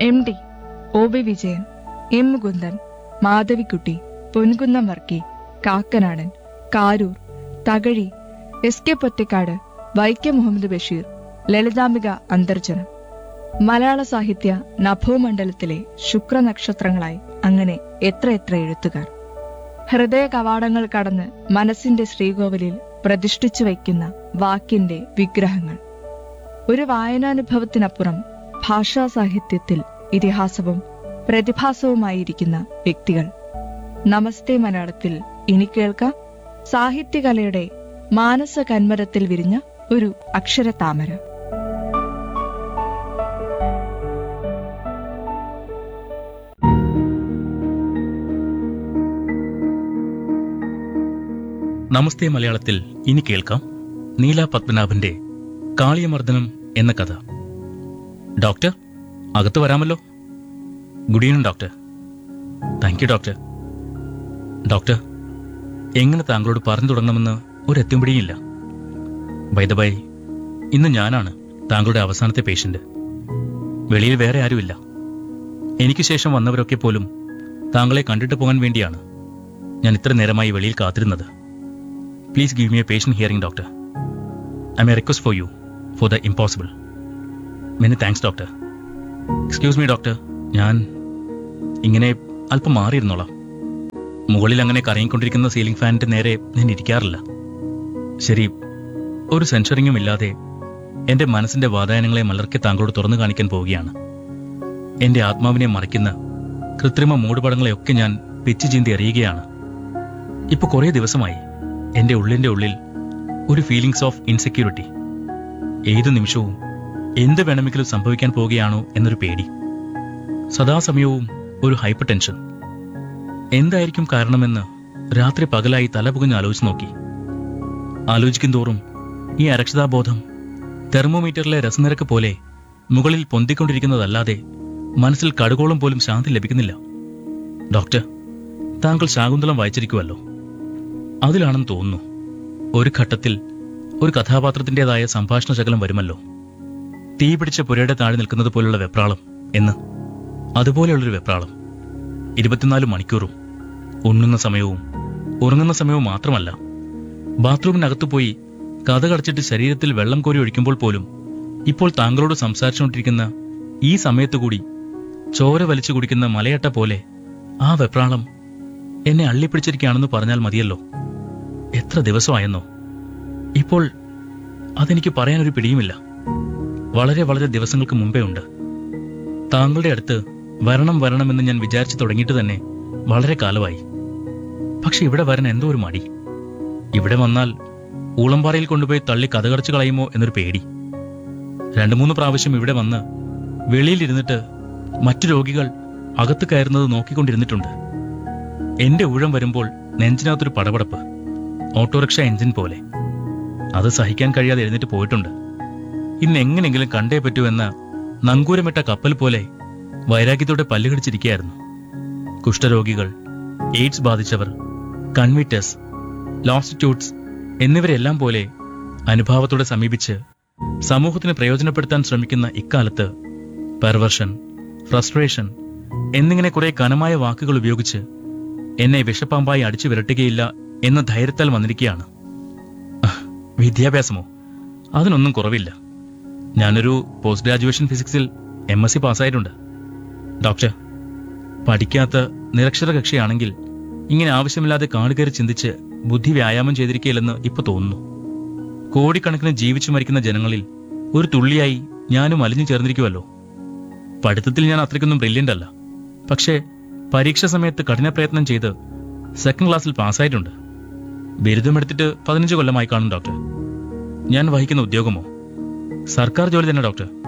M D O B Vijayan M Mukundan Madhavikutty Ponkunnam Varkey Kakkanadan Karoor Thakazhi S K Pottekkatt Vaikom Muhammad Basheer Lalithambika Antharjanam മലയാള സാഹിത്യ നഭോമണ്ഡലത്തിലെ ശുക്രനക്ഷത്രങ്ങളായി അങ്ങനെ എത്രയെത്ര എഴുത്തുകാർ ഹൃദയ കവാടങ്ങൾ കടന്ന് മനസ്സിന്റെ ശ്രീകോവിലിൽ പ്രതിഷ്ഠിച്ചു വയ്ക്കുന്ന വാക്കിന്റെ വിഗ്രഹങ്ങൾ ഒരു വായനാനുഭവത്തിനപ്പുറം ഭാഷാ സാഹിത്യത്തിൽ ഇതിഹാസവും പ്രതിഭാസവുമായിരിക്കുന്ന വ്യക്തികൾ നമസ്തേ മലയാളത്തിൽ ഇനി കേൾക്കാം സാഹിത്യകലയുടെ മാനസ കന്മരത്തിൽ വിരിഞ്ഞ ഒരു അക്ഷരതാമര നമസ്തേ മലയാളത്തിൽ ഇനി കേൾക്കാം നീല പത്മനാഭന്റെ കാളിയമർദ്ദനം എന്ന കഥ ഡോക്ടർ അകത്ത് വരാമല്ലോ good evening doctor thank you doctor doctor എങ്ങനെ താങ്കളോട് പറഞ്ഞു തുടങ്ങണമെന്ന് ഒരു എത്തുംപിടിയില്ല ബൈ ദ ബൈ ഇന്ന് ഞാനാണ് താങ്കളുടെ അവസാനത്തെ പേഷ്യന്റ് വെളിയിൽ വേറെ ആരുമില്ല എനിക്ക് ശേഷം വന്നവരൊക്കെ പോലും താങ്കളെ കണ്ടിട്ട് പോകാൻ വേണ്ടിയാണ് ഞാൻ ഇത്ര നേരമായി വെളിയിൽ കാത്തിരുന്നത് please give me a patient hearing doctor I may request for you for the impossible many thanks doctor excuse me doctor ഞാൻ ഇങ്ങനെ അല്പം മാറിയിരുന്നോളാം മുകളിൽ അങ്ങനെ കറങ്ങിക്കൊണ്ടിരിക്കുന്ന സീലിംഗ് ഫാനിന്റെ നേരെ ഞാൻ ഇരിക്കാറില്ല ശരി ഒരു സെൻഷറിങ്ങും ഇല്ലാതെ എന്റെ മനസ്സിന്റെ വാതായനങ്ങളെ മലർക്കെ താങ്കളോട് തുറന്നു കാണിക്കാൻ പോവുകയാണ് എന്റെ ആത്മാവിനെ മറയ്ക്കുന്ന കൃത്രിമ മൂടുപടങ്ങളെയൊക്കെ ഞാൻ പിച്ചു ചീന്തി അറിയുകയാണ് ഇപ്പൊ കുറേ ദിവസമായി എന്റെ ഉള്ളിന്റെ ഉള്ളിൽ ഒരു ഫീലിങ്സ് ഓഫ് ഇൻസെക്യൂരിറ്റി ഏതു നിമിഷവും എന്ത് വേണമെങ്കിലും സംഭവിക്കാൻ പോവുകയാണോ എന്നൊരു പേടി സദാസമയവും ഒരു ഹൈപ്പർ ടെൻഷൻ എന്തായിരിക്കും കാരണമെന്ന് രാത്രി പകലായി തലപുകഞ്ഞ് ആലോചിച്ച് നോക്കി ആലോചിക്കും തോറും ഈ അരക്ഷിതാബോധം തെർമോമീറ്ററിലെ രസനിരക്ക് പോലെ മുകളിൽ പൊന്തിക്കൊണ്ടിരിക്കുന്നതല്ലാതെ മനസ്സിൽ കടുകോളം പോലും ശാന്തി ലഭിക്കുന്നില്ല ഡോക്ടർ താങ്കൾ ശാകുന്തളം വായിച്ചിരിക്കുമല്ലോ അതിലാണെന്ന് തോന്നുന്നു ഒരു ഘട്ടത്തിൽ ഒരു കഥാപാത്രത്തിന്റേതായ സംഭാഷണ ശകലം വരുമല്ലോ തീ പിടിച്ച പുരയുടെ താഴെ നിൽക്കുന്നത് പോലുള്ള വെപ്രാളം എന്ന് അതുപോലെയുള്ളൊരു വെപ്രാളം ഇരുപത്തിനാല് മണിക്കൂറും ഉണ്ണുന്ന സമയവും ഉറങ്ങുന്ന സമയവും മാത്രമല്ല ബാത്റൂമിനകത്തു പോയി കഥ കടച്ചിട്ട് ശരീരത്തിൽ വെള്ളം കോരി ഒഴിക്കുമ്പോൾ പോലും ഇപ്പോൾ താങ്കളോട് സംസാരിച്ചുകൊണ്ടിരിക്കുന്ന ഈ സമയത്തു കൂടി ചോര വലിച്ചു കുടിക്കുന്ന മലയട്ട പോലെ ആ വെപ്രാളം എന്നെ അള്ളിപ്പിടിച്ചിരിക്കുകയാണെന്ന് പറഞ്ഞാൽ മതിയല്ലോ എത്ര ദിവസമായെന്നോ ഇപ്പോൾ അതെനിക്ക് പറയാനൊരു പിടിയുമില്ല വളരെ വളരെ ദിവസങ്ങൾക്ക് മുമ്പേ ഉണ്ട് താങ്കളുടെ അടുത്ത് വരണം വരണമെന്ന് ഞാൻ വിചാരിച്ചു തുടങ്ങിയിട്ട് തന്നെ വളരെ കാലമായി പക്ഷെ ഇവിടെ വരാൻ എന്തോ ഒരു മടി ഇവിടെ വന്നാൽ ഊളംപാറയിൽ കൊണ്ടുപോയി തള്ളി കഥകടച്ചു കളയുമോ എന്നൊരു പേടി രണ്ടു മൂന്ന് പ്രാവശ്യം ഇവിടെ വന്ന് വെളിയിലിരുന്നിട്ട് മറ്റു രോഗികൾ അകത്ത് കയറുന്നത് നോക്കിക്കൊണ്ടിരുന്നിട്ടുണ്ട് എന്റെ ഊഴം വരുമ്പോൾ നെഞ്ചിനകത്തൊരു പടപടപ്പ് ഓട്ടോറിക്ഷ എഞ്ചിൻ പോലെ അത് സഹിക്കാൻ കഴിയാതെ എഴുന്നേറ്റ് പോയിട്ടുണ്ട് ഇന്ന് എങ്ങനെയെങ്കിലും കണ്ടേ പറ്റൂ എന്ന നങ്കൂരമിട്ട കപ്പൽ പോലെ വൈരാഗ്യത്തോടെ പല്ലുകടിച്ചിരിക്കുകയായിരുന്നു കുഷ്ഠരോഗികൾ എയ്ഡ്സ് ബാധിച്ചവർ കൺവിറ്റേഴ്സ് ലോസ്റ്റിറ്റ്യൂട്ട്സ് എന്നിവരെല്ലാം പോലെ അനുഭാവത്തോടെ സമീപിച്ച് സമൂഹത്തിന് പ്രയോജനപ്പെടുത്താൻ ശ്രമിക്കുന്ന ഇക്കാലത്ത് പെർവർഷൻ ഫ്രസ്ട്രേഷൻ എന്നിങ്ങനെ കുറെ കനമായ വാക്കുകൾ ഉപയോഗിച്ച് എന്നെ വിഷപ്പാമ്പായി അടിച്ചു വിരട്ടുകയില്ല എന്ന ധൈര്യത്താൽ വന്നിരിക്കുകയാണ് അഹ്, വിദ്യാഭ്യാസമോ അതിനൊന്നും കുറവില്ല ഞാനൊരു പോസ്റ്റ് ഗ്രാജുവേഷൻ ഫിസിക്സിൽ എം എസ് സി പാസ്സായിട്ടുണ്ട് ഡോക്ടർ പഠിക്കാത്ത നിരക്ഷര കക്ഷിയാണെങ്കിൽ ഇങ്ങനെ ആവശ്യമില്ലാതെ കാടുകയറി ചിന്തിച്ച് ബുദ്ധി വ്യായാമം ചെയ്തിരിക്കില്ലെന്ന് ഇപ്പൊ തോന്നുന്നു കോടിക്കണക്കിന് ജീവിച്ചു മരിക്കുന്ന ജനങ്ങളിൽ ഒരു തുള്ളിയായി ഞാനും അലിഞ്ഞു ചേർന്നിരിക്കുമല്ലോ പഠിത്തത്തിൽ ഞാൻ അത്രയ്ക്കൊന്നും ബ്രില്യൻ്റ് അല്ല പക്ഷേ പരീക്ഷ സമയത്ത് കഠിന പ്രയത്നം ചെയ്ത് സെക്കൻഡ് ക്ലാസ്സിൽ പാസ്സായിട്ടുണ്ട് ബിരുദമെടുത്തിട്ട് പതിനഞ്ച് കൊല്ലമായി കാണും ഡോക്ടർ ഞാൻ വഹിക്കുന്ന ഉദ്യോഗമോ സർക്കാർ ജോലി തന്നെ ഡോക്ടർ